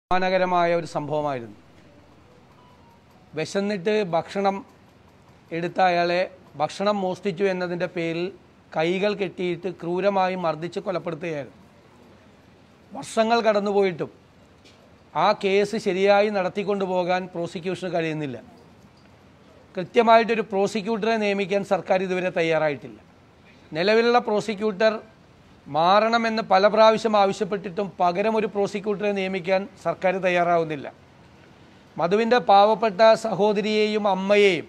അപമാനകരമായ ഒരു സംഭവമായിരുന്നു വിശന്നിട്ട് ഭക്ഷണം എടുത്ത അയാളെ ഭക്ഷണം മോഷ്ടിച്ചു എന്നതിൻ്റെ പേരിൽ കൈകൾ കെട്ടിയിട്ട് ക്രൂരമായി മർദ്ദിച്ച് കൊലപ്പെടുത്തുകയായിരുന്നു വർഷങ്ങൾ കടന്നുപോയിട്ടും ആ കേസ് ശരിയായി നടത്തിക്കൊണ്ടു പോകാൻ പ്രോസിക്യൂഷന് കഴിയുന്നില്ല കൃത്യമായിട്ടൊരു പ്രോസിക്യൂട്ടറെ നിയമിക്കാൻ സർക്കാർ ഇതുവരെ തയ്യാറായിട്ടില്ല നിലവിലുള്ള പ്രോസിക്യൂട്ടർ മാറണമെന്ന് പല പ്രാവശ്യം ആവശ്യപ്പെട്ടിട്ടും പകരം ഒരു പ്രോസിക്യൂട്ടറെ നിയമിക്കാൻ സർക്കാർ തയ്യാറാവുന്നില്ല മധുവിൻ്റെ പാവപ്പെട്ട സഹോദരിയെയും അമ്മയെയും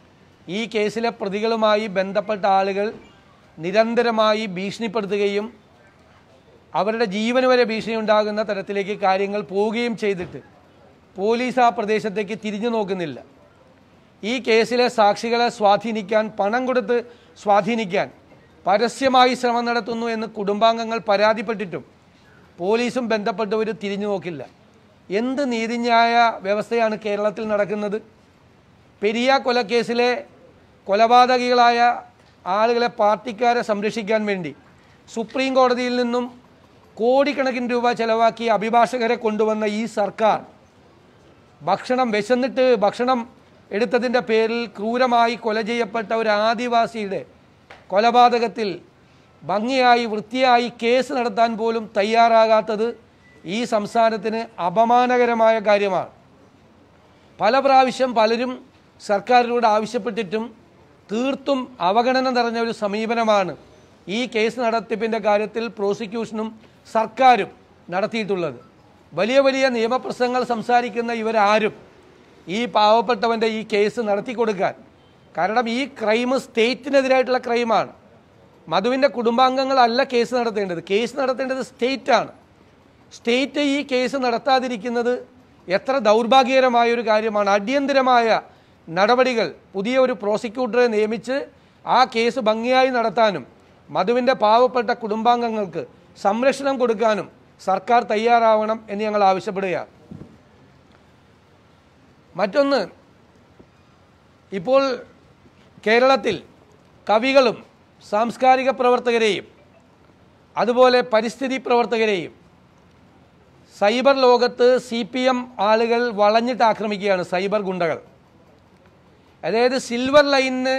ഈ കേസിലെ പ്രതികളുമായി ബന്ധപ്പെട്ട ആളുകൾ നിരന്തരമായി ഭീഷണിപ്പെടുത്തുകയും അവരുടെ ജീവന് വരെ ഭീഷണി ഉണ്ടാകുന്ന തരത്തിലേക്ക് കാര്യങ്ങൾ പോവുകയും ചെയ്തിട്ട് പോലീസ് ആ പ്രദേശത്തേക്ക് തിരിഞ്ഞു നോക്കുന്നില്ല ഈ കേസിലെ സാക്ഷികളെ സ്വാധീനിക്കാൻ പണം കൊടുത്ത് സ്വാധീനിക്കാൻ പരസ്യമായി ശ്രമം നടത്തുന്നു എന്ന് കുടുംബാംഗങ്ങൾ പരാതിപ്പെട്ടിട്ടും പോലീസും ബന്ധപ്പെട്ടവർ തിരിഞ്ഞു നോക്കില്ല എന്ത് നീതിന്യായ വ്യവസ്ഥയാണ് കേരളത്തിൽ നടക്കുന്നത് പെരിയ കൊലക്കേസിലെ കൊലപാതകികളായ ആളുകളെ പാർട്ടിക്കാരെ സംരക്ഷിക്കാൻ വേണ്ടി സുപ്രീം കോടതിയിൽ നിന്നും കോടിക്കണക്കിന് രൂപ ചെലവാക്കി അഭിഭാഷകരെ കൊണ്ടുവന്ന ഈ സർക്കാർ ഭക്ഷണം വിശന്നിട്ട് ഭക്ഷണം എടുത്തതിൻ്റെ പേരിൽ ക്രൂരമായി കൊല ചെയ്യപ്പെട്ട ഒരു ആദിവാസിയുടെ കൊലപാതകത്തിൽ ഭംഗിയായി വൃത്തിയായി കേസ് നടത്താൻ പോലും തയ്യാറാകാത്തത് ഈ സംസ്ഥാനത്തിന് അപമാനകരമായ കാര്യമാണ് പല പ്രാവശ്യം പലരും സർക്കാരിനോട് ആവശ്യപ്പെട്ടിട്ടും തീർത്തും അവഗണന നിറഞ്ഞ ഒരു സമീപനമാണ് ഈ കേസ് നടത്തിപ്പിൻ്റെ കാര്യത്തിൽ പ്രോസിക്യൂഷനും സർക്കാരും നടത്തിയിട്ടുള്ളത് വലിയ വലിയ നിയമപ്രശ്നങ്ങൾ സംസാരിക്കുന്ന ഇവരാരും ഈ പാവപ്പെട്ടവൻ്റെ ഈ കേസ് നടത്തി കൊടുക്കാൻ കാരണം ഈ ക്രൈം സ്റ്റേറ്റിനെതിരായിട്ടുള്ള ക്രൈമാണ് മധുവിൻ്റെ കുടുംബാംഗങ്ങളല്ല കേസ് നടത്തേണ്ടത് കേസ് നടത്തേണ്ടത് സ്റ്റേറ്റാണ് സ്റ്റേറ്റ് ഈ കേസ് നടത്താതിരിക്കുന്നത് എത്ര ദൗർഭാഗ്യകരമായ ഒരു കാര്യമാണ് അടിയന്തിരമായ നടപടികൾ പുതിയ ഒരു പ്രോസിക്യൂട്ടറെ നിയമിച്ച് ആ കേസ് ഭംഗിയായി നടത്താനും മധുവിൻ്റെ പാവപ്പെട്ട കുടുംബാംഗങ്ങൾക്ക് സംരക്ഷണം കൊടുക്കാനും സർക്കാർ തയ്യാറാവണം എന്ന് ഞങ്ങൾ ആവശ്യപ്പെടുകയാണ് മറ്റൊന്ന് ഇപ്പോൾ കേരളത്തിൽ കവികളും സാംസ്കാരിക പ്രവർത്തകരെയും അതുപോലെ പരിസ്ഥിതി പ്രവർത്തകരെയും സൈബർ ലോകത്ത് സി പി എം ആളുകൾ വളഞ്ഞിട്ട് ആക്രമിക്കുകയാണ് സൈബർ ഗുണ്ടകൾ അതായത് സിൽവർ ലൈനിന്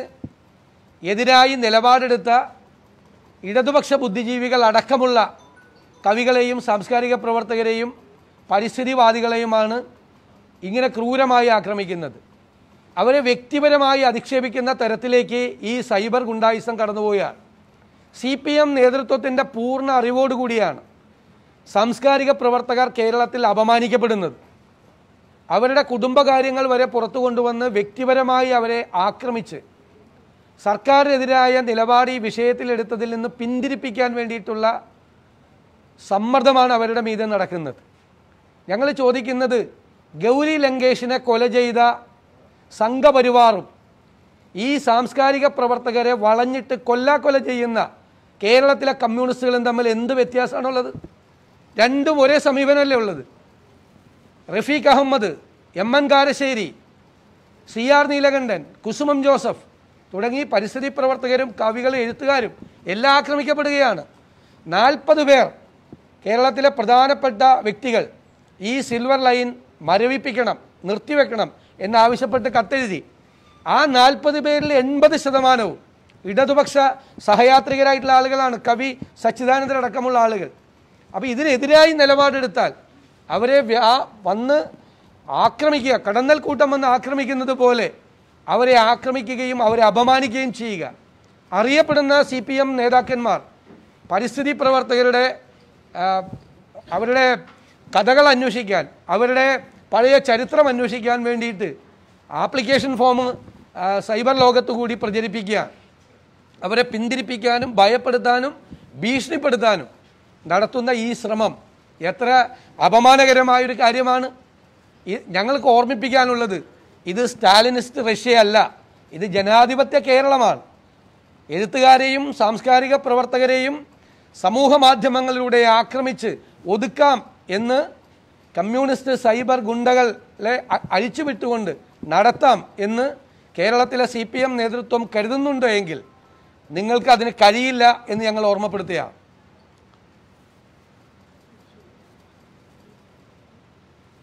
എതിരായി നിലപാടെടുത്ത ഇടതുപക്ഷ ബുദ്ധിജീവികൾ അടക്കമുള്ള കവികളെയും സാംസ്കാരിക പ്രവർത്തകരെയും പരിസ്ഥിതിവാദികളെയുമാണ് ഇങ്ങനെ ക്രൂരമായി ആക്രമിക്കുന്നത് അവരെ വ്യക്തിപരമായി അധിക്ഷേപിക്കുന്ന തരത്തിലേക്ക് ഈ സൈബർ ഗുണ്ടായിസം കടന്നുപോവുകയാണ് സി പി എം നേതൃത്വത്തിൻ്റെ പൂർണ്ണ അറിവോടുകൂടിയാണ് സാംസ്കാരിക പ്രവർത്തകർ കേരളത്തിൽ അപമാനിക്കപ്പെടുന്നത് അവരുടെ കുടുംബകാര്യങ്ങൾ വരെ പുറത്തു കൊണ്ടുവന്ന് വ്യക്തിപരമായി അവരെ ആക്രമിച്ച് സർക്കാരിനെതിരായ നിലപാട് ഈ വിഷയത്തിലെടുത്തതിൽ നിന്ന് പിന്തിരിപ്പിക്കാൻ വേണ്ടിയിട്ടുള്ള സമ്മർദ്ദമാണ് അവരുടെ മീതെ നടക്കുന്നത് ഞങ്ങൾ ചോദിക്കുന്നത് ഗൗരി ലങ്കേഷിനെ കൊല ചെയ്ത സംഘപരിവാറും ഈ സാംസ്കാരിക പ്രവർത്തകരെ വളഞ്ഞിട്ട് കൊല്ലാക്കൊല ചെയ്യുന്ന കേരളത്തിലെ കമ്മ്യൂണിസ്റ്റുകളും തമ്മിൽ എന്ത് വ്യത്യാസമാണുള്ളത് രണ്ടും ഒരേ സമീപനമല്ലേ ഉള്ളത് Rafeeq Ahmed M N Karassery C R Neelakandan Kusumam Joseph തുടങ്ങി പരിസ്ഥിതി പ്രവർത്തകരും കവികളും എഴുത്തുകാരും എല്ലാം ആക്രമിക്കപ്പെടുകയാണ് നാൽപ്പത് പേർ കേരളത്തിലെ പ്രധാനപ്പെട്ട വ്യക്തികൾ ഈ സിൽവർ ലൈൻ മരവിപ്പിക്കണം നിർത്തിവെക്കണം എന്നാവശ്യപ്പെട്ട് കത്തെഴുതി ആ നാൽപ്പത് പേരിൽ എൺപത് ശതമാനവും ഇടതുപക്ഷ സഹയാത്രികരായിട്ടുള്ള ആളുകളാണ് കവി സച്ചിദാനന്ദൻ അടക്കമുള്ള ആളുകൾ അപ്പോൾ ഇതിനെതിരായി നിലപാടെടുത്താൽ അവരെ വ്യാ- വന്ന് ആക്രമിക്കുക കടന്നൽ കൂട്ടം വന്ന് ആക്രമിക്കുന്നത് പോലെ അവരെ ആക്രമിക്കുകയും അവരെ അപമാനിക്കുകയും ചെയ്യുക അറിയപ്പെടുന്ന സി പി എം നേതാക്കന്മാർ പരിസ്ഥിതി പ്രവർത്തകരുടെ ആ, അവരുടെ കഥകൾ അന്വേഷിക്കാൻ അവരുടെ പഴയ ചരിത്രം അന്വേഷിക്കാൻ വേണ്ടിയിട്ട് ആപ്ലിക്കേഷൻ ഫോം ആ, സൈബർ ലോകത്ത് കൂടി പ്രചരിപ്പിക്കുക അവരെ പിന്തിരിപ്പിക്കാനും ഭയപ്പെടുത്താനും ഭീഷണിപ്പെടുത്താനും നടത്തുന്ന ഈ ശ്രമം എത്ര അപമാനകരമായൊരു കാര്യമാണ് ഈ- ഞങ്ങൾക്ക് ഓർമ്മിപ്പിക്കാനുള്ളത് ഇത് സ്റ്റാലിനിസ്റ്റ് റഷ്യയല്ല ഇത് ജനാധിപത്യ കേരളമാണ് എഴുത്തുകാരെയും സാംസ്കാരിക പ്രവർത്തകരെയും സമൂഹ മാധ്യമങ്ങളിലൂടെ ആക്രമിച്ച് ഒതുക്കാം എന്ന് കമ്മ്യൂണിസ്റ്റ് സൈബർ ഗുണ്ടകളെ അ- അഴിച്ചുവിട്ടുകൊണ്ട് നടത്താം എന്ന് കേരളത്തിലെ സി പി എം നേതൃത്വം കരുതുന്നുണ്ട് എങ്കിൽ നിങ്ങൾക്ക് അതിന് കഴിയില്ല എന്ന് ഞങ്ങൾ ഓർമ്മപ്പെടുത്തുകയാണ്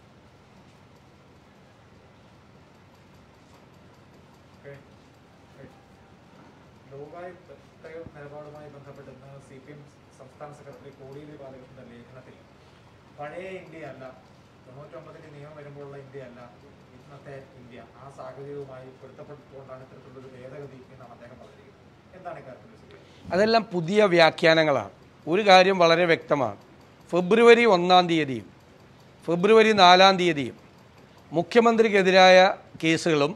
ലോകായുക്ത നിലപാടുമായി ബന്ധപ്പെട്ട് ഇന്ന് സി പി എം സംസ്ഥാന സെക്രട്ടറി കോടിയേരി ബാലകൃഷ്ണന്റെ ലേഖനത്തിൽ പഴയ ഇന്ത്യ അല്ല തൊണ്ണൂറ്റൊമ്പതിന്റെ നിയമം വരുമ്പോഴുള്ള ഇന്ത്യ അല്ല ഇന്നത്തെ ഇന്ത്യ ആ സാഹചര്യവുമായി പൊരുത്തപ്പെട്ടുകൊണ്ടാണ് ഇത്തരത്തിലൊരു ഭേദഗതി എന്നാണ് അദ്ദേഹം പറഞ്ഞിരിക്കുന്നത് എന്താണ് ഇക്കാര്യത്തിൽ വിശദീകരിക്കുന്നത് അതെല്ലാം പുതിയ വ്യാഖ്യാനങ്ങളാണ് ഒരു കാര്യം വളരെ വ്യക്തമാണ് ഫെബ്രുവരി ഒന്നാം തീയതിയും ഫെബ്രുവരി നാലാം തീയതിയും മുഖ്യമന്ത്രിക്കെതിരായ കേസുകളും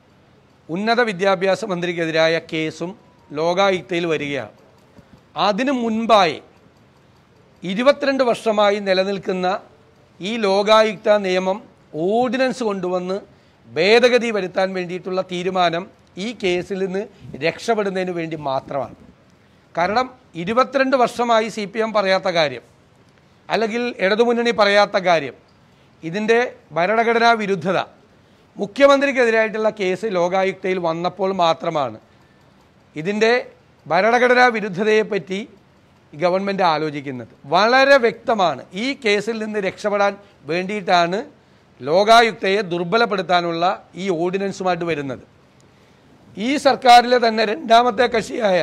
ഉന്നത വിദ്യാഭ്യാസ മന്ത്രിക്കെതിരായ കേസും ലോകായുക്തയിൽ വരികയാണ് അതിനു മുൻപായി ഇരുപത്തിരണ്ട് വർഷമായി നിലനിൽക്കുന്ന ഈ ലോകായുക്ത നിയമം ഓർഡിനൻസ് കൊണ്ടുവന്ന് ഭേദഗതി വരുത്താൻ വേണ്ടിയിട്ടുള്ള തീരുമാനം ഈ കേസിൽ നിന്ന് രക്ഷപ്പെടുന്നതിന് വേണ്ടി മാത്രമാണ് കാരണം ഇരുപത്തിരണ്ട് വർഷമായി സി പി എം പറയാത്ത കാര്യം അല്ലെങ്കിൽ ഇടതുമുന്നണി പറയാത്ത കാര്യം ഇതിൻ്റെ ഭരണഘടനാ വിരുദ്ധത മുഖ്യമന്ത്രിക്കെതിരായിട്ടുള്ള കേസ് ലോകായുക്തയിൽ വന്നപ്പോൾ മാത്രമാണ് ഇതിൻ്റെ ഭരണഘടനാ വിരുദ്ധതയെപ്പറ്റി ഗവൺമെൻറ് ആലോചിക്കുന്നത് വളരെ വ്യക്തമാണ് ഈ കേസിൽ നിന്ന് രക്ഷപ്പെടാൻ വേണ്ടിയിട്ടാണ് ലോകായുക്തയെ ദുർബലപ്പെടുത്താനുള്ള ഈ ഓർഡിനൻസുമായിട്ട് വരുന്നത് ഈ സർക്കാരിലെ തന്നെ രണ്ടാമത്തെ കക്ഷിയായ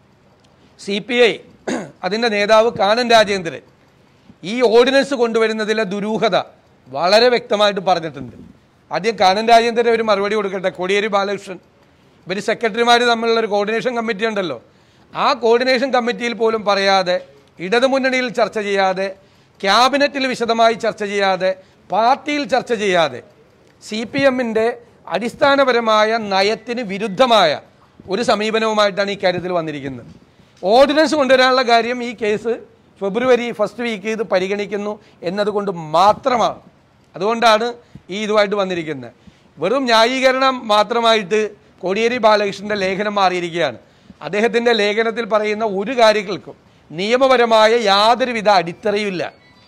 സി പി ഐ അതിൻ്റെ നേതാവ് കാനൻ രാജേന്ദ്രൻ ഈ ഓർഡിനൻസ് കൊണ്ടുവരുന്നതിലെ ദുരൂഹത വളരെ വ്യക്തമായിട്ട് പറഞ്ഞിട്ടുണ്ട് ആദ്യം കാനൻ രാജേന്ദ്രൻ ഒരു മറുപടി കൊടുക്കട്ടെ കോടിയേരി ബാലകൃഷ്ണൻ ഇവർ സെക്രട്ടറിമാർ തമ്മിലുള്ള ഒരു കോർഡിനേഷൻ കമ്മിറ്റി ഉണ്ടല്ലോ ആ കോർഡിനേഷൻ കമ്മിറ്റിയിൽ പോലും പറയാതെ ഇടതുമുന്നണിയിൽ ചർച്ച ചെയ്യാതെ ക്യാബിനറ്റിൽ വിശദമായി ചർച്ച ചെയ്യാതെ പാർട്ടിയിൽ ചർച്ച ചെയ്യാതെ സി പി എമ്മിൻ്റെ അടിസ്ഥാനപരമായ നയത്തിന് വിരുദ്ധമായ ഒരു സമീപനവുമായിട്ടാണ് ഈ കാര്യത്തിൽ വന്നിരിക്കുന്നത് ഓർഡിനൻസ് കൊണ്ടുവരാനുള്ള കാര്യം ഈ കേസ് ഫെബ്രുവരി ഫസ്റ്റ് വീക്ക് ഇത് പരിഗണിക്കുന്നു എന്നതുകൊണ്ട് മാത്രമാണ് അതുകൊണ്ടാണ് ഈ ഇതുമായിട്ട് വന്നിരിക്കുന്നത് വെറും ന്യായീകരണം മാത്രമായിട്ട് കോടിയേരി ബാലകൃഷ്ണന്റെ ലേഖനം മാറിയിരിക്കുകയാണ് അദ്ദേഹത്തിൻ്റെ ലേഖനത്തിൽ പറയുന്ന ഒരു കാര്യങ്ങൾക്കും നിയമപരമായ യാതൊരുവിധ അടിത്തറയുമില്ല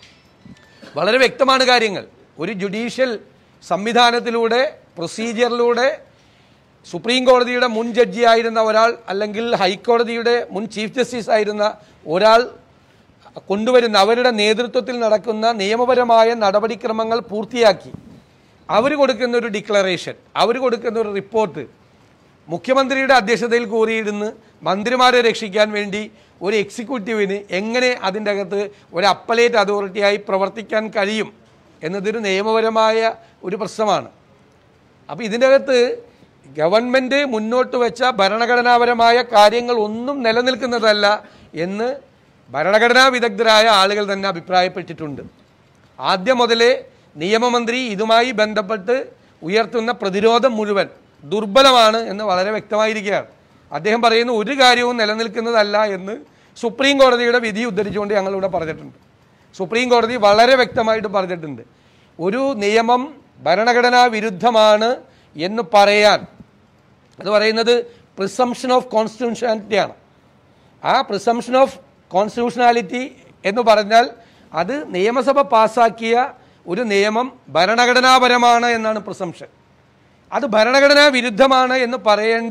വളരെ വ്യക്തമാണ് കാര്യങ്ങൾ ഒരു ജുഡീഷ്യൽ സംവിധാനത്തിലൂടെ പ്രൊസീജിയറിലൂടെ സുപ്രീം കോടതിയുടെ മുൻ ജഡ്ജിയായിരുന്ന ഒരാൾ അല്ലെങ്കിൽ ഹൈക്കോടതിയുടെ മുൻ ചീഫ് ജസ്റ്റിസ് ആയിരുന്ന ഒരാൾ കൊണ്ടുവരുന്ന അവരുടെ നേതൃത്വത്തിൽ നടക്കുന്ന നിയമപരമായ നടപടിക്രമങ്ങൾ പൂർത്തിയാക്കി അവർ കൊടുക്കുന്ന ഒരു ഡിക്ലറേഷൻ അവർ കൊടുക്കുന്ന ഒരു റിപ്പോർട്ട് മുഖ്യമന്ത്രിയുടെ അധ്യക്ഷതയിൽ കൂറിയിരുന്ന് മന്ത്രിമാരെ രക്ഷിക്കാൻ വേണ്ടി ഒരു എക്സിക്യൂട്ടീവിന് എങ്ങനെ അതിൻ്റെ അകത്ത് ഒരു അപ്പലേറ്റ് അതോറിറ്റിയായി പ്രവർത്തിക്കാൻ കഴിയും എന്നതൊരു നിയമപരമായ ഒരു പ്രശ്നമാണ് അപ്പോൾ ഇതിൻ്റെ അകത്ത് ഗവൺമെൻറ് മുന്നോട്ട് വെച്ച ഭരണഘടനാപരമായ കാര്യങ്ങൾ ഒന്നും നിലനിൽക്കുന്നതല്ല എന്ന് ഭരണഘടനാ വിദഗ്ധരായ ആളുകൾ തന്നെ അഭിപ്രായപ്പെട്ടിട്ടുണ്ട് ആദ്യം മുതലേ നിയമമന്ത്രി ഇതുമായി ബന്ധപ്പെട്ട് ഉയർത്തുന്ന പ്രതിരോധം മുഴുവൻ ദുർബലമാണ് എന്ന് വളരെ വ്യക്തമായിരിക്കുകയാണ് അദ്ദേഹം പറയുന്ന ഒരു കാര്യവും നിലനിൽക്കുന്നതല്ല എന്ന് സുപ്രീം കോടതിയുടെ വിധി ഉദ്ധരിച്ചുകൊണ്ട് ഞങ്ങളിവിടെ പറഞ്ഞിട്ടുണ്ട് സുപ്രീം കോടതി വളരെ വ്യക്തമായിട്ട് പറഞ്ഞിട്ടുണ്ട് ഒരു നിയമം ഭരണഘടനാ വിരുദ്ധമാണ് എന്ന് പറയാൻ അത് പറയുന്നത് പ്രിസംഷൻ ഓഫ് കോൺസ്റ്റിറ്റ്യൂഷനാലിറ്റിയാണ് ആ പ്രിസംഷൻ ഓഫ് കോൺസ്റ്റിറ്റ്യൂഷനാലിറ്റി എന്ന് പറഞ്ഞാൽ അത് നിയമസഭ പാസാക്കിയ ഒരു നിയമം ഭരണഘടനാപരമാണ് എന്നാണ് പ്രിസംഷൻ അത് ഭരണഘടനാ വിരുദ്ധമാണ് എന്ന് പറയേണ്ട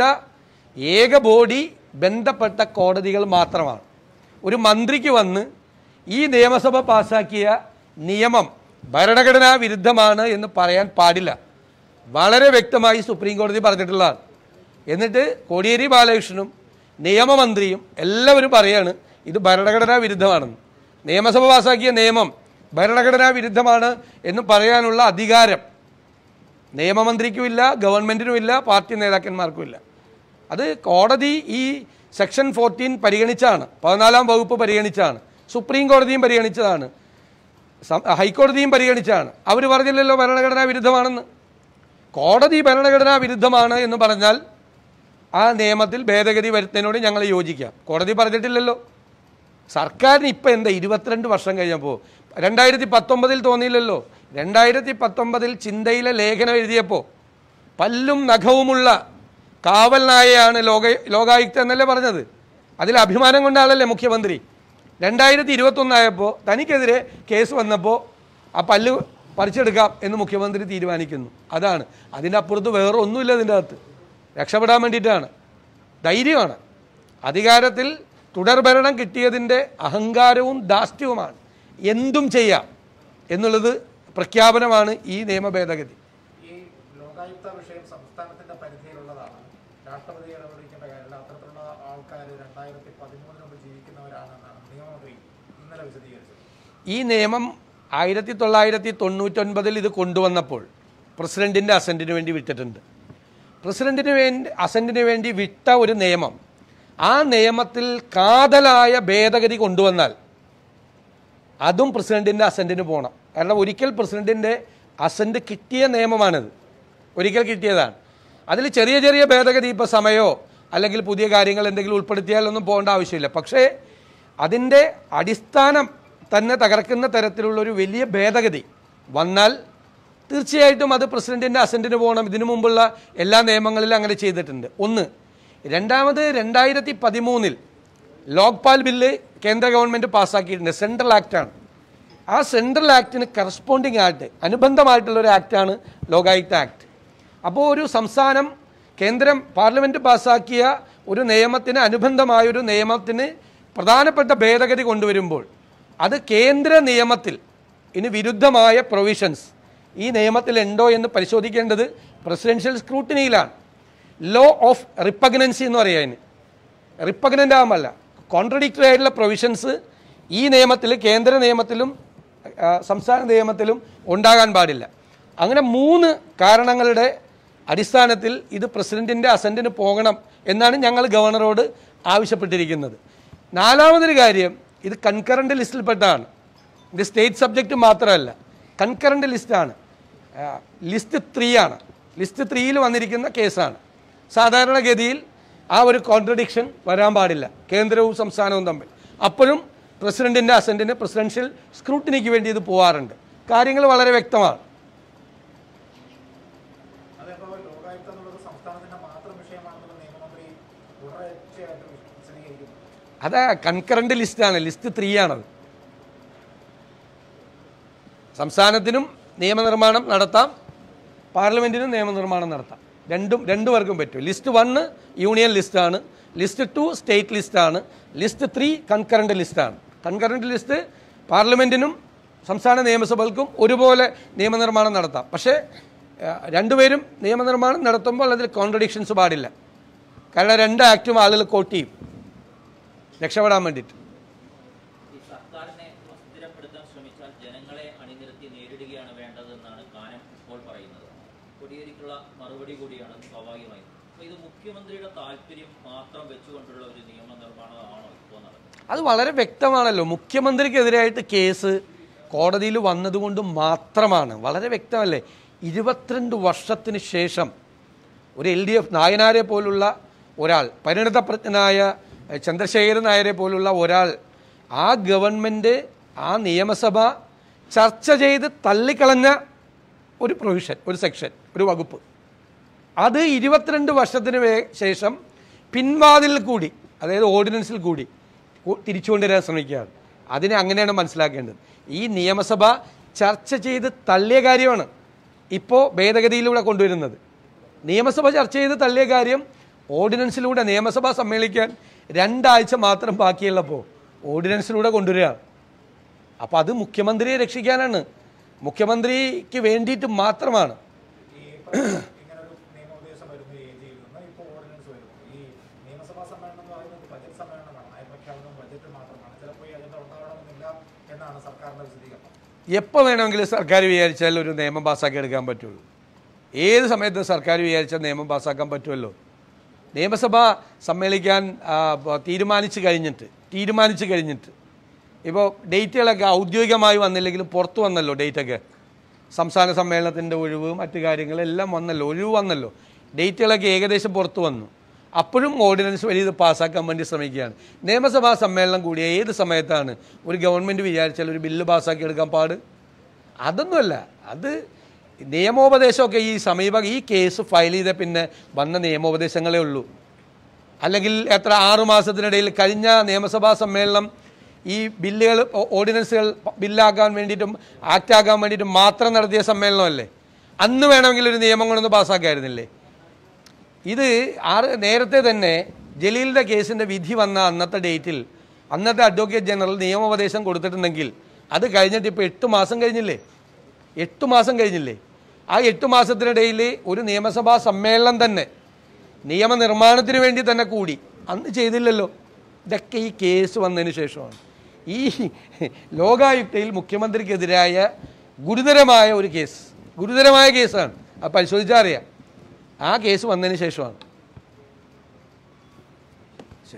ഏക ബോഡി ബന്ധപ്പെട്ട കോടതികൾ മാത്രമാണ് ഒരു മന്ത്രിക്ക് വന്ന് ഈ നിയമസഭ പാസാക്കിയ നിയമം ഭരണഘടനാ വിരുദ്ധമാണ് എന്ന് പറയാൻ പാടില്ല വളരെ വ്യക്തമായി സുപ്രീം കോടതി പറഞ്ഞിട്ടുള്ളതാണ് എന്നിട്ട് കോടിയേരി ബാലകൃഷ്ണനും നിയമമന്ത്രിയും എല്ലാവരും പറയാണ് ഇത് ഭരണഘടനാ വിരുദ്ധമാണെന്ന് നിയമസഭ പാസാക്കിയ നിയമം ഭരണഘടനാ വിരുദ്ധമാണ് എന്ന് പറയാനുള്ള അധികാരം നിയമമന്ത്രിക്കുമില്ല ഗവൺമെൻറ്റിനുമില്ല പാർട്ടി നേതാക്കന്മാർക്കുമില്ല അത് കോടതി ഈ സെക്ഷൻ ഫോർട്ടീൻ പരിഗണിച്ചാണ് പതിനാലാം വകുപ്പ് പരിഗണിച്ചാണ് സുപ്രീം കോടതിയും പരിഗണിച്ചതാണ് സം- ഹൈക്കോടതിയും പരിഗണിച്ചാണ് അവർ പറഞ്ഞില്ലല്ലോ ഭരണഘടനാ വിരുദ്ധമാണെന്ന് കോടതി ഭരണഘടനാ വിരുദ്ധമാണ് എന്ന് പറഞ്ഞാൽ ആ നിയമത്തിൽ ഭേദഗതി വരുത്തുന്നതിനോട് ഞങ്ങൾ യോജിക്കാം കോടതി പറഞ്ഞിട്ടില്ലല്ലോ സർക്കാരിന് ഇപ്പം എന്താ ഇരുപത്തിരണ്ട് വർഷം കഴിഞ്ഞപ്പോൾ രണ്ടായിരത്തി പത്തൊമ്പതിൽ തോന്നിയില്ലല്ലോ രണ്ടായിരത്തി പത്തൊമ്പതിൽ ചിന്തയിലെ ലേഖനം എഴുതിയപ്പോൾ പല്ലും നഖവുമുള്ള കാവൽ നായയാണ് ലോക ലോകായുക്ത എന്നല്ലേ പറഞ്ഞത് അതിൽ അഭിമാനം കൊണ്ടാണല്ലേ മുഖ്യമന്ത്രി രണ്ടായിരത്തി ഇരുപത്തൊന്നായപ്പോൾ തനിക്കെതിരെ കേസ് വന്നപ്പോൾ ആ പല്ല് പറിച്ചെടുക്കാം എന്ന് മുഖ്യമന്ത്രി തീരുമാനിക്കുന്നു അതാണ് അതിൻ്റെ അപ്പുറത്ത് വേറെ ഒന്നുമില്ല ഇതിൻ്റെ അകത്ത് രക്ഷപ്പെടാൻ വേണ്ടിയിട്ടാണ് ധൈര്യമാണ് അധികാരത്തിൽ തുടർഭരണം കിട്ടിയതിൻ്റെ അഹങ്കാരവും ധാർഷ്ട്യവുമാണ് എന്തും ചെയ്യാം എന്നുള്ളത് പ്രഖ്യാപനമാണ് ഈ നിയമ ഭേദഗതി ഈ ലോകായുക്ത വിഷയം സംസ്ഥാനത്തിന്റെ പരിധിയിലുള്ളതാണ് രാഷ്ട്രപതി ഇടപെടിക്കേണ്ട കാര്യമില്ല അത്തരത്തിലുള്ള ആൾക്കാർ രണ്ടായിരത്തി പതിമൂന്നിന് മുമ്പ് ജീവിക്കുന്നവരാണെന്നാണ് നിയമമന്ത്രി ഇന്നലെ വിശദീകരിച്ചത് ഈ നിയമം ആയിരത്തി തൊള്ളായിരത്തി തൊണ്ണൂറ്റൊൻപതിൽ ഇത് കൊണ്ടുവന്നപ്പോൾ പ്രസിഡന്റിന്റെ അസന്റിന് വേണ്ടി വിട്ടിട്ടുണ്ട് പ്രസിഡന്റിന് വേണ്ടി അസന്റിന് വേണ്ടി വിട്ട ഒരു നിയമം ആ നിയമത്തിൽ കാതലായ ഭേദഗതി കൊണ്ടുവന്നാൽ അതും പ്രസിഡന്റിന്റെ അസന്റിന് പോകണം കാരണം ഒരിക്കൽ പ്രസിഡന്റിന്റെ അസന്റ് കിട്ടിയ നിയമമാണിത് ഒരിക്കൽ കിട്ടിയതാണ് അതിൽ ചെറിയ ചെറിയ ഭേദഗതി ഇപ്പോൾ സമയമോ അല്ലെങ്കിൽ പുതിയ കാര്യങ്ങൾ എന്തെങ്കിലും ഉൾപ്പെടുത്തിയാലൊന്നും പോകേണ്ട ആവശ്യമില്ല പക്ഷേ അതിൻ്റെ അടിസ്ഥാനം തന്നെ തകർക്കുന്ന തരത്തിലുള്ള ഒരു വലിയ ഭേദഗതി വന്നാൽ തീർച്ചയായിട്ടും അത് പ്രസിഡന്റിന്റെ അസന്റിന് പോകണം ഇതിനു മുമ്പുള്ള എല്ലാ നിയമങ്ങളിലും അങ്ങനെ ചെയ്തിട്ടുണ്ട് ഒന്ന് രണ്ടാമത് രണ്ടായിരത്തി പതിമൂന്നിൽ ലോക്പാൽ ബില്ല് കേന്ദ്ര ഗവൺമെന്റ് പാസ്സാക്കിയിട്ടുണ്ട് സെൻട്രൽ ആക്ടാണ് ആ സെൻട്രൽ ആക്ടിന് കറസ്പോണ്ടിങ് ആയിട്ട് അനുബന്ധമായിട്ടുള്ള ഒരു ആക്ടാണ് ലോകായുക്ത ആക്ട് അപ്പോൾ ഒരു സംസ്ഥാനം കേന്ദ്രം പാർലമെന്റ് പാസ്സാക്കിയ ഒരു നിയമത്തിന് അനുബന്ധമായ ഒരു നിയമത്തിന് പ്രധാനപ്പെട്ട ഭേദഗതി കൊണ്ടുവരുമ്പോൾ അത് കേന്ദ്ര നിയമത്തിൽ ഇനി വിരുദ്ധമായ പ്രൊവിഷൻസ് ഈ നിയമത്തിൽ ഉണ്ടോ എന്ന് പരിശോധിക്കേണ്ടത് പ്രസിഡൻഷ്യൽ സ്ക്രൂട്ടിനിയിലാണ് ലോ ഓഫ് റിപ്പഗ്നൻസി എന്ന് പറയാൻ റിപ്പഗ്നൻ്റ് ആകുമല്ല കോൺട്രഡിക്ടറി ആയിട്ടുള്ള പ്രൊവിഷൻസ് ഈ നിയമത്തിൽ കേന്ദ്ര നിയമത്തിലും ആ, സംസ്ഥാന നിയമത്തിലും ഉണ്ടാകാൻ പാടില്ല അങ്ങനെ മൂന്ന് കാരണങ്ങളുടെ അടിസ്ഥാനത്തിൽ ഇത് പ്രസിഡന്റിന്റെ അസന്റിന് പോകണം എന്നാണ് ഞങ്ങൾ ഗവർണറോട് ആവശ്യപ്പെട്ടിരിക്കുന്നത് നാലാമതൊരു കാര്യം ഇത് കൺകറന്റ് ലിസ്റ്റിൽപ്പെട്ടതാണ് ഇത് സ്റ്റേറ്റ് സബ്ജക്റ്റ് മാത്രമല്ല കൺകറന്റ് ലിസ്റ്റാണ് ലിസ്റ്റ് ത്രീ ആണ് ലിസ്റ്റ് ത്രീയിൽ വന്നിരിക്കുന്ന കേസാണ് സാധാരണഗതിയിൽ ആ ഒരു കോൺട്രഡിക്ഷൻ വരാൻ പാടില്ല കേന്ദ്രവും സംസ്ഥാനവും തമ്മിൽ അപ്പോഴും പ്രസിഡന്റിന്റെ അസന്റിന് പ്രസിഡൻഷ്യൽ സ്ക്രൂട്ടിനിക്ക് വേണ്ടി ഇത് പോകാറുണ്ട് കാര്യങ്ങൾ വളരെ വ്യക്തമാണ് അതേപോലെ ലോകായുക്ത എന്നുള്ളത് സംസ്ഥാനത്തിന്റെ മാത്രം വിഷയമാണെന്നുള്ള നിയമമന്ത്രി തുടർച്ചയായിട്ട് വിശദീകരിക്കുന്നു അത് കൺകറന്റ് ലിസ്റ്റാണ് ലിസ്റ്റ് ത്രീ ആണത് സംസ്ഥാനത്തിനും നിയമനിർമ്മാണം നടത്താം പാർലമെന്റിനും നിയമനിർമ്മാണം നടത്താം രണ്ടും രണ്ടു പേർക്കും പറ്റും ലിസ്റ്റ് വണ്ണ് യൂണിയൻ ലിസ്റ്റാണ് ലിസ്റ്റ് ടു സ്റ്റേറ്റ് ലിസ്റ്റാണ് ലിസ്റ്റ് ത്രീ കൺകറന്റ് ലിസ്റ്റാണ് കൺകറന്റ് ലിസ്റ്റ് പാർലമെന്റിനും സംസ്ഥാന നിയമസഭകൾക്കും ഒരുപോലെ നിയമനിർമ്മാണം നടത്താം പക്ഷേ ആ, രണ്ടുപേരും നിയമനിർമ്മാണം നടത്തുമ്പോൾ അതിൽ കോൺട്രഡിക്ഷൻസ് പാടില്ല കാരണം രണ്ട് ആക്റ്റും ആളുകൾ കോട്ട് ചെയ്യും രക്ഷപ്പെടാൻ വേണ്ടിയിട്ട് ഈ സർക്കാരിനെ അസ്ഥിരപ്പെടുത്താൻ ശ്രമിച്ചാൽ ജനങ്ങളെ അണിനിരത്തി നേരിടുകയാണ് വേണ്ടതെന്നാണ് കാനം ഇപ്പോൾ പറയുന്നത് കൊടിയേരിക്കുള്ള മറുപടി കൂടിയാണ് സ്വാഭാവികമായും അപ്പൊ ഇത് മുഖ്യമന്ത്രിയുടെ താല്പര്യം മാത്രം വെച്ചുകൊണ്ടുള്ള ഒരു നിയമനിർമ്മാണമാണോ ഇപ്പോൾ നടക്കുന്നത് അത് വളരെ വ്യക്തമാണല്ലോ മുഖ്യമന്ത്രിക്കെതിരായിട്ട് കേസ് കോടതിയിൽ വന്നതുകൊണ്ട് മാത്രമാണ് വളരെ വ്യക്തമല്ലേ ഇരുപത്തിരണ്ട് വർഷത്തിന് ശേഷം ഒരു എൽ ഡി എഫ് നായനാരെ പോലുള്ള ഒരാൾ പരിണിതപ്രജ്ഞനായ എഹ്, ചന്ദ്രശേഖരൻ നായരെ പോലുള്ള ഒരാൾ ആ ഗവൺമെൻറ് ആ നിയമസഭ ചർച്ച ചെയ്ത് തള്ളിക്കളഞ്ഞ ഒരു പ്രൊവിഷൻ ഒരു സെക്ഷൻ ഒരു വകുപ്പ് അത് ഇരുപത്തിരണ്ട് വർഷത്തിന് വേ- ശേഷം പിൻവാതിലിൽ കൂടി അതായത് ഓർഡിനൻസിൽ കൂടി കു- തിരിച്ചു കൊണ്ടുവരാൻ ശ്രമിക്കുകയാണ് അതിനെ അങ്ങനെയാണ് മനസ്സിലാക്കേണ്ടത് ഈ നിയമസഭ ചർച്ച ചെയ്ത് തള്ളിയ കാര്യമാണ് ഇപ്പോൾ ഭേദഗതിയിലൂടെ കൊണ്ടുവരുന്നത് നിയമസഭ ചർച്ച ചെയ്ത് തള്ളിയ കാര്യം ഓർഡിനൻസിലൂടെ നിയമസഭ സമ്മേളിക്കാൻ രണ്ടാഴ്ച മാത്രം ബാക്കിയുള്ളപ്പോൾ ഓർഡിനൻസിലൂടെ കൊണ്ടുവരികയാണ് അപ്പോൾ അത് മുഖ്യമന്ത്രിയെ രക്ഷിക്കാനാണ് മുഖ്യമന്ത്രിക്ക് വേണ്ടിയിട്ട് മാത്രമാണ് ഈ ഇങ്ങനെ ഒരു നിയമോപദേശം വരുന്നു എ ജിയിൽ നിന്ന് ഇപ്പോൾ ഓർഡിനൻസ് വരുന്നു ഈ നിയമസഭാ സമ്മേളനം എന്ന് പറയുന്നത് ബജറ്റ് സമ്മേളനമാണ് നയപ്രഖ്യാപനവും ബജറ്റ് മാത്രമാണ് ചിലപ്പോൾ ഈ അജണ്ട ഉണ്ടാവണമെന്നില്ല എന്നാണ് സർക്കാരിന്റെ വിശദീകരണം എപ്പോൾ വേണമെങ്കിലും സർക്കാർ വിചാരിച്ചാൽ ഒരു നിയമം പാസ്സാക്കി എടുക്കാൻ പറ്റുള്ളൂ ഏത് സമയത്ത് സർക്കാർ വിചാരിച്ചാൽ നിയമം പാസ്സാക്കാൻ പറ്റുമല്ലോ നിയമസഭ സമ്മേളിക്കാൻ ആ, ബ- തീരുമാനിച്ചു കഴിഞ്ഞിട്ട് തീരുമാനിച്ചു കഴിഞ്ഞിട്ട് ഇപ്പോൾ ഡേറ്റുകളൊക്കെ ഔദ്യോഗികമായി വന്നില്ലെങ്കിലും പുറത്തു വന്നല്ലോ ഡേറ്റൊക്കെ സംസ്ഥാന സമ്മേളനത്തിൻ്റെ ഒഴിവ് മറ്റു കാര്യങ്ങളെല്ലാം വന്നല്ലോ ഒഴിവ് വന്നല്ലോ ഡേറ്റുകളൊക്കെ ഏകദേശം പുറത്തു വന്നു അപ്പോഴും ഓർഡിനൻസ് വഴി ഇത് പാസ്സാക്കാൻ വേണ്ടി ശ്രമിക്കുകയാണ് നിയമസഭാ സമ്മേളനം കൂടിയ ഏത് സമയത്താണ് ഒരു ഗവൺമെൻറ് വിചാരിച്ചാൽ ഒരു ബില്ല് പാസ്സാക്കി എടുക്കാൻ പാട് അതൊന്നുമല്ല അത് നിയമോപദേശമൊക്കെ ഈ സമീപ ഈ കേസ് ഫയൽ ചെയ്ത പിന്നെ വന്ന നിയമോപദേശങ്ങളേ ഉള്ളൂ അല്ലെങ്കിൽ എത്ര ആറു മാസത്തിനിടയിൽ കഴിഞ്ഞ നിയമസഭാ സമ്മേളനം ഈ ബില്ലുകൾ ഓ- ഓർഡിനൻസുകൾ ബില്ലാക്കാൻ വേണ്ടിയിട്ടും ആക്റ്റാക്കാൻ വേണ്ടിയിട്ടും മാത്രം നടത്തിയ സമ്മേളനമല്ലേ അന്ന് വേണമെങ്കിൽ ഒരു നിയമം കൊണ്ടൊന്ന് പാസ്സാക്കായിരുന്നില്ലേ ഇത് ആറ് നേരത്തെ തന്നെ ജലീലിൻ്റെ കേസിൻ്റെ വിധി വന്ന അന്നത്തെ ഡേറ്റിൽ അന്നത്തെ അഡ്വക്കേറ്റ് ജനറൽ നിയമോപദേശം കൊടുത്തിട്ടുണ്ടെങ്കിൽ അത് കഴിഞ്ഞിട്ട് ഇപ്പോൾ എട്ട് മാസം കഴിഞ്ഞില്ലേ എട്ട് മാസം കഴിഞ്ഞില്ലേ ആ എട്ട് മാസത്തിനിടയിൽ ഒരു നിയമസഭാ സമ്മേളനം തന്നെ നിയമനിർമ്മാണത്തിന് വേണ്ടി തന്നെ കൂടി അന്ന് ചെയ്തില്ലല്ലോ ഇതൊക്കെ ഈ കേസ് വന്നതിന് ശേഷമാണ് ഈ ലോകായുക്തയിൽ മുഖ്യമന്ത്രിക്കെതിരായ ഗുരുതരമായ ഒരു കേസ് ഗുരുതരമായ കേസാണ് അത് പരിശോധിച്ചാൽ അറിയാം ആ കേസ് വന്നതിന് ശേഷമാണ് ശരി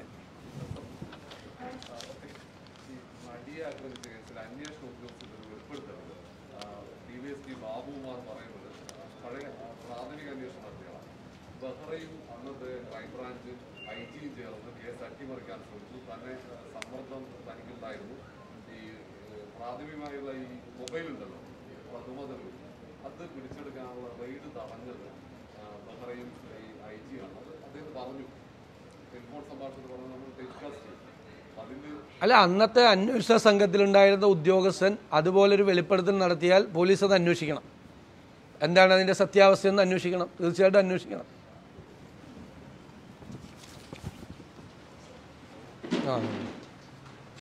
നടിയെ ആക്രമിച്ച കേസിൽ അന്വേഷണ ഉദ്യോഗസ്ഥർ വെളിപ്പെടുത്തുന്നത് ഡിവൈഎസ്പി ബാബുകുമാർ പറയുന്നത് ആ, പഴയ ആ, പ്രാഥമിക അന്വേഷണം നടത്തിയതാണ് ബഹ്റയും അന്നത്തെ ക്രൈംബ്രാഞ്ച് ഐ ജിയും ചേർന്ന് കേസ് അട്ടിമറിക്കാൻ ശ്രമിച്ചു തന്നെ ആ, സമ്മർദ്ദം തനിക്കുണ്ടായിരുന്നു ഈ ഏഹ്, പ്രാഥമികമായുള്ള ഈ മൊബൈൽ ഉണ്ടല്ലോ പ്രഥമതൽ അത് പിടിച്ചെടുക്കാനുള്ള റെയ്ഡ് തടഞ്ഞത് ആ, ബഹ്റയും ഈ ഐ ജിയാണ് അത് അദ്ദേഹം പറഞ്ഞു ടെലിഫോൺ സംഭാഷണത്തിൽ പറഞ്ഞു നമ്മൾ ടെലികാസ്റ്റ് ചെയ്തു അതിന് അല്ല അന്നത്തെ അന്വേഷണ സംഘത്തിലുണ്ടായിരുന്ന ഉദ്യോഗസ്ഥൻ അതുപോലൊരു വെളിപ്പെടുത്തൽ നടത്തിയാൽ പോലീസ് അത് അന്വേഷിക്കണം എന്താണ് അതിൻ്റെ സത്യാവസ്ഥയെന്ന് അന്വേഷിക്കണം തീർച്ചയായിട്ടും അന്വേഷിക്കണം ആ